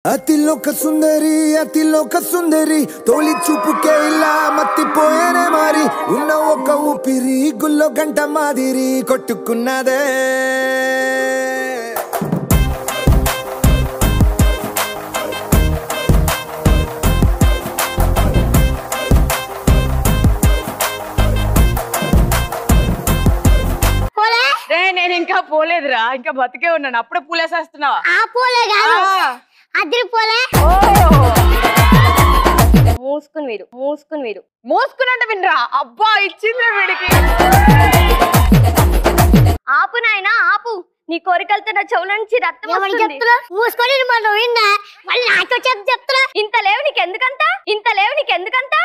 అతిలోక సుందరి అతిలోక సుందరి తోలి చూపుకే ఇలా మత్తిపోయేనే మారి ఉన్న ఒక ఊపిరి గుల్లో గంట మాదిరి కొట్టుకున్నదే పోలే రే నేను ఇంకా పోలేదురా ఇంకా బతికే ఉన్నాను అప్పుడే పూలేసేస్తున్నావా ఆ పోలే కాదు ఆ. అదిరి పోలే మూసుకుని వీడు మూసుకుని వీడు మోసుకున్నట్టు వినరా అబ్బా ఇచ్చిందిరా వీడికి ఆపు నాయనా ఆపు నీ కోరికలతో నా చెవుల నుంచి రక్తం ఎవరు వస్తుంది. చెప్తున్నా మూసుకొని మనం విన్నా మళ్ళీ నాతో చెప్పు చెప్తున్నా ఇంత లేవు నీకు ఎందుకంత ఇంత లేవు నీకు ఎందుకంత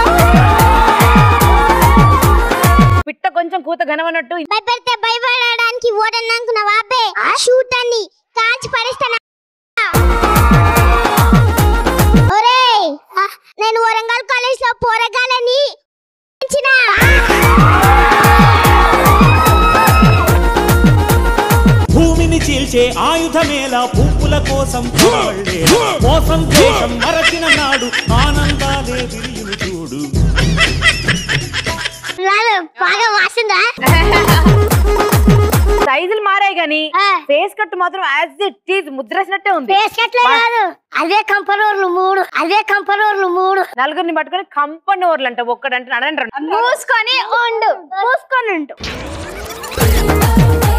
పిట్ట కొంచెం కూత ఘనమన్నట్టు భయపెడితే భయపడడానికి ఓడని అనుకున్నావా అబ్బే షూట్ అని కాల్చి పడేస్తాను ఒరేయ్ ఆ, నేను వరంగల్ కాలేజ్ లో పోరగాలని పెంచిన. భూమిని చీల్చే ఆయుధమేలా పువ్వుల కోసం పోవళ్ళే మోసం దేశం మరచిన నాడు ఆనందాలే విరియులు చూడు రాదు బాగా వాసిందా సైజులు మారాయి గానీ ఆ. ఫేస్ కట్ మాత్రం యాజ్ ఇట్ ఈజ్ ముద్రేసినట్టే ఉంది పేసుకట్లే కాదు అదే కంపనూర్లు మూడు అదే కంపనూర్లు మూడు నలుగురిని పట్టుకొని కంపని ఓర్లు అంట ఒక్కడంటే అనండి మూసుకొని ఉండు మూసుకొని ఉండు